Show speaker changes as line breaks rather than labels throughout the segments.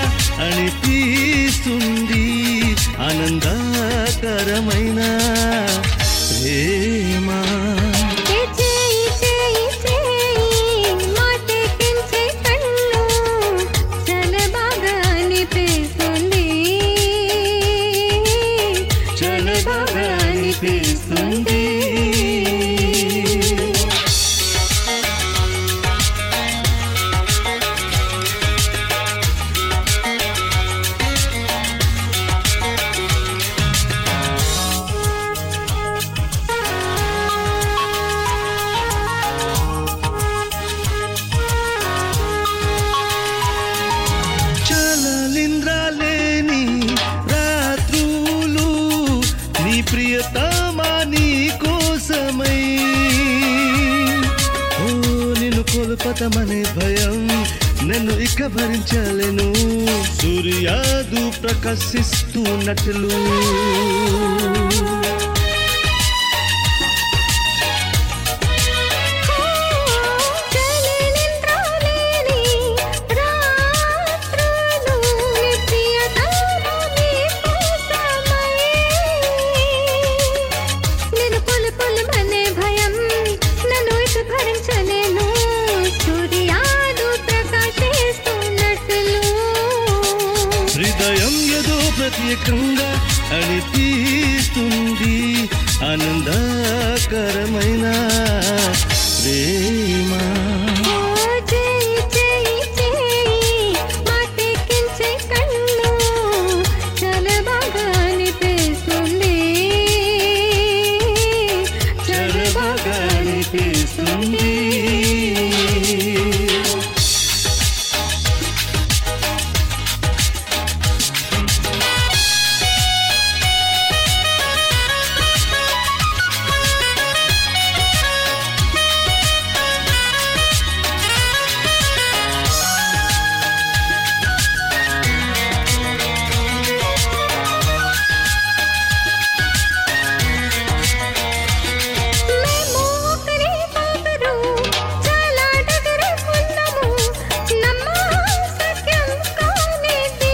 అనిపిస్తుంది ఆనందకరమైన ప్రేమ
ఏ చేయి చేయి చేయి మాటెక్కించే కన్ను చాలా బాగా అనిపిస్తుంది చాలా బాగా అనిపిస్తుంది
చలలింద్రాలేని రాత్రులు నీ ప్రియతమా నీ కోసమై ఓ నిన్ను కోల్పతమనే భయం నన్ను ఇక భరించలేను సూర్యాదు ప్రకాశిస్తున్నట్లు
చలినింద్రాలేని రాత్రులు నిత్యతము నీ కోసమై నేను పొలు పొలుమనే భయం నన్ను ఇక భరించలేను సూర్యాడు ప్రకాశిస్తున్నట్లు
హృదయం ఏదో ప్రత్యేకంగా అనిపిస్తుంది ఆనందకరమైన ప్రేమ
ఓ చేయి చేయి చేయి మాటెక్కించే కన్ను చాలా బాగా అనిపిస్తుంది చాలా బాగా అనిపిస్తుంది మేము ఒకరి ఒకరు చాలా దగ్గర ఉన్నాము నమ్మ సత్యం కానిది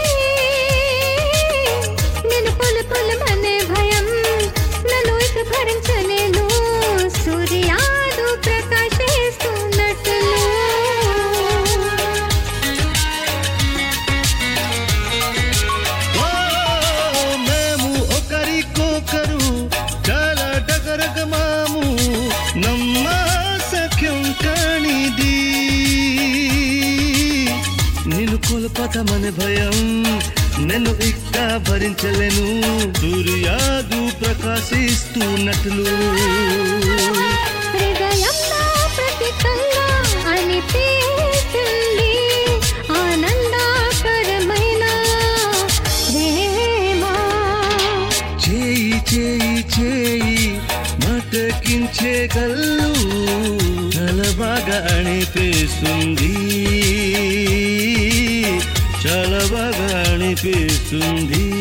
నేను పొలు పొలమనే భయం నన్ను ఇక భరించలేను సూర్యాడు ప్రకాశిస్తున్నట్లు
ఓ, మేము ఒకరికొకరు చాలా దగ్గరగమాము నమ్మ సఖ్యం కానిది నిన్ను కోల్పతమనే భయం నన్ను ఇక్క భరించలేను సూర్యాదు ప్రకాశిస్తున్నట్లు
హృదయంలో ప్రత్యేకంగా అనిపిస్తుంది ఆనందకరమైన ప్రేమ
చేయి చేయి చేయి మటకించే కళ్ళు చాలా బాగా అనిపిస్తుంది చాలా బాగా అనిపిస్తుంది